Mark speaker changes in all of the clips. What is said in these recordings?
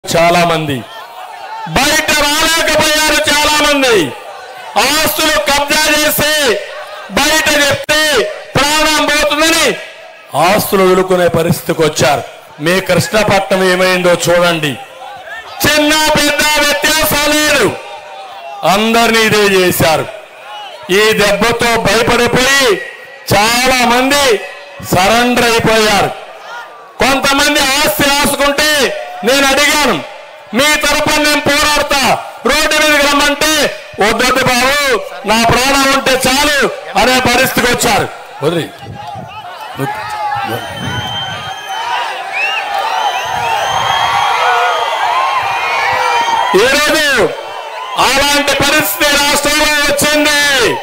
Speaker 1: చాలా మంది బయట రాలేకపోయారు చాలా మంది ఆస్తులు కబ్జా చేసి బయట చెప్తే ప్రాణం పోతుందని ఆస్తులు వదులుకునే పరిస్థితికి వచ్చారు మీ కృష్ణపట్నం ఏమైందో చూడండి చిన్న పెద్ద వ్యత్యాసం లేదు అందరినీ ఇదే చేశారు ఈ దెబ్బతో భయపడిపోయి చాలా మంది సరెండర్ అయిపోయారు కొంతమంది ఆస్తి రాసుకుంటే నేను అడిగాను మీ తరపున నేను పోరాడతా రోడ్డు మీదకి రమ్మంటే వద్దొద్దు బాబు నా ప్రాణం ఉంటే చాలు అనే పరిస్థితికి వచ్చారు వదిలి ఈరోజు అలాంటి పరిస్థితి రాష్ట్రంలో వచ్చింది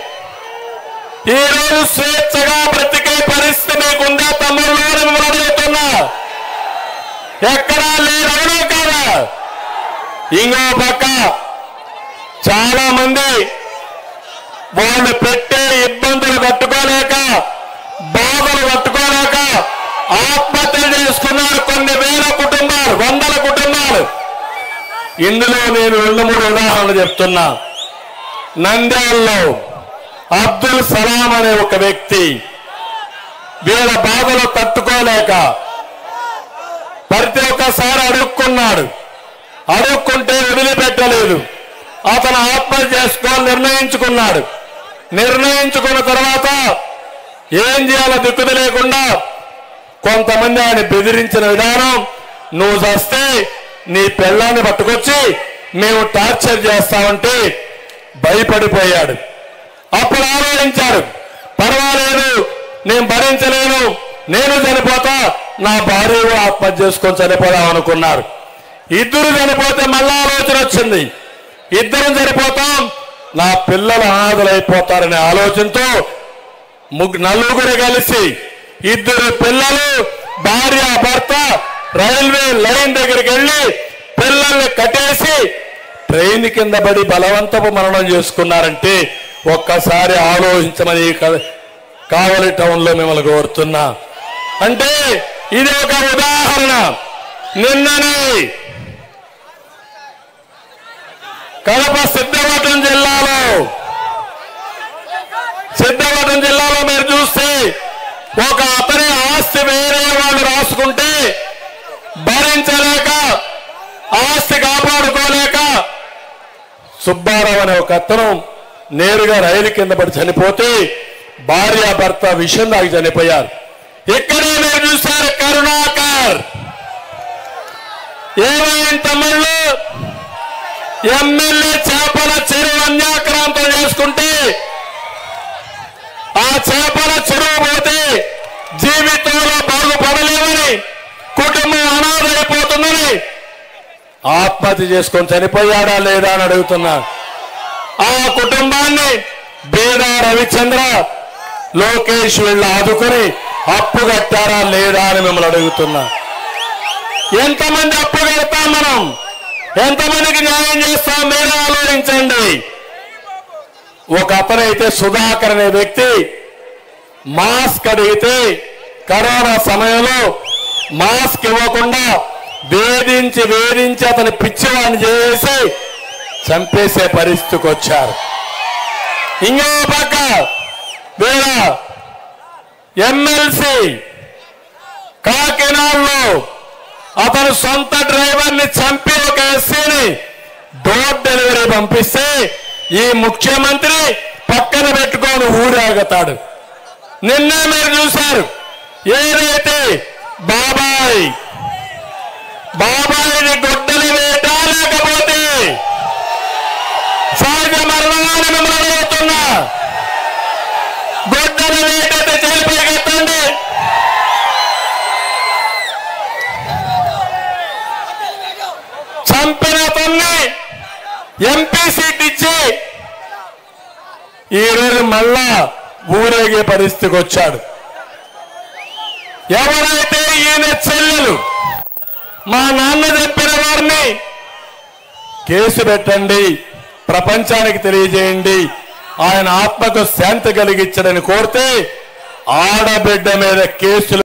Speaker 1: ఈ రోజు స్వేచ్ఛగా బ్రతికే పరిస్థితి మీకుందా తమ్ముళ్ళు అని మిమ్మల్ని అడుగుతున్నా ఎక్కడా లేదు అవునా కాదా ఇంకో పక్క చాలా మంది వాళ్ళు పెట్టే ఇబ్బందులు కట్టుకోలేక బాధలు కట్టుకోలేక ఆత్మహత్యలు చేసుకున్నారు కొన్ని వేల కుటుంబాలు వందల కుటుంబాలు ఇందులో నేను రెండు మూడు ఉదాహరణలు చెప్తున్నా నంద్యాలలో అబ్దుల్ సలాం అనే ఒక వ్యక్తి వీళ్ళ బాధలు తట్టుకోలేక ప్రతి ఒక్కసారి అడుక్కున్నాడు అడుక్కుంటే వదిలిపెట్టలేదు అతను ఆత్మహత్య చేసుకోవాలని నిర్ణయించుకున్నాడు నిర్ణయించుకున్న తర్వాత ఏం చేయాలో దిక్కుది లేకుండా కొంతమంది ఆయన బెదిరించిన విధానం నువ్వు చస్తే నీ పిల్లాన్ని పట్టుకొచ్చి మేము టార్చర్ చేస్తామంటే భయపడిపోయాడు అప్పుడు ఆలోచించాడు పర్వాలేదు నేను భరించలేను నేను చనిపోతా నా భార్య కూడా ఆత్మహత్య చేసుకొని చనిపోదాం అనుకున్నారు ఇద్దరు చనిపోతే మళ్ళా ఆలోచన వచ్చింది ఇద్దరం చనిపోతాం నా పిల్లలు అనాథలైపోతారనే ఆలోచనతో ముగ్గు నలుగురు కలిసి ఇద్దరు పిల్లలు భార్య భర్త రైల్వే లైన్ దగ్గరికి వెళ్ళి పిల్లల్ని కట్టేసి ట్రైన్ కింద పడి బలవంతపు మరణం చేసుకున్నారంటే ఒక్కసారి ఆలోచించమని ఈ క- కావలి టౌన్ లో మిమ్మల్ని కోరుతున్నా అంటే ఇది ఒక ఉదాహరణ నిన్ననే కడప సిద్ధవటం జిల్లాలో సిద్ధవటం జిల్లాలో మీరు చూస్తే ఒక అతని ఆస్తి వేరే వాళ్ళు రాసుకుంటే భరించలేక ఆస్తి కాపాడుకోలేక సుబ్బారావు అనే ఒక అతను నేరుగా రైలు కింద పడి చనిపోతే భార్య భర్త విషయం దాగి చనిపోయారు ఇక్కడే మీరు చూశారు కరుణాకర్ ఏమైంది తమిళ్ళు ఎమ్మెల్యే చేపల చెరువు అన్యాక్రాంతం చేసుకుంటే ఆ చేపల చెరువు పోతే జీవితంలో బాగుపడలేమని కుటుంబం అనాథైపోతుందని ఆత్మహత్య చేసుకొని చనిపోయాడా లేదా అని అడుగుతున్నా ఆ కుటుంబాన్ని బీదా రవిచంద్ర లోకేష్ వీళ్ళు ఆదుకొని అప్పు కట్టారా లేదా అని మిమ్మల్ని అడుగుతున్నా ఎంతమంది అప్పు కడతాం మనం ఎంతమందికి న్యాయం చేస్తాం మీరే ఆలోచించండి ఒక అతనైతే సుధాకర్ అనే వ్యక్తి మాస్క్ అడిగితే కరోనా సమయంలో మాస్క్ ఇవ్వకుండా వేధించి వేధించి అతని పిచ్చివాడిని చేసి చంపేసే పరిస్థితికి వచ్చారు ఇంకో పక్క వీళ్ళ ఎమ్మెల్సీ కాకినాడలో అతను సొంత డ్రైవర్ ని చంపి ఒక ఎస్సీని డోర్ డెలివరీ పంపిస్తే ఈ ముఖ్యమంత్రి పక్కన పెట్టుకొని ఊరాగుతాడు నిన్నే మీరు చూశారు ఏదైతే బాబాయ్ బాబాయిని గొడ్డలి వేట లేకపోతే సహజ మరణాన్ని మిమ్మల్ని అడుగుతున్నా గొడ్డలి వేటైతే చనిపోయి చంపిన అతన్ని ఎంపీ సీట్ ఇచ్చి ఈ రోజు మళ్ళా ఊరేగే పరిస్థితికి వచ్చాడు ఎవరైతే ఈయన చెల్లెలు మా నాన్న చెప్పిన వారిని కేసు పెట్టండి ప్రపంచానికి తెలియజేయండి ఆయన ఆత్మకు శాంతి కలిగించడని కోరితే ఆడబిడ్డ మీద కేసులు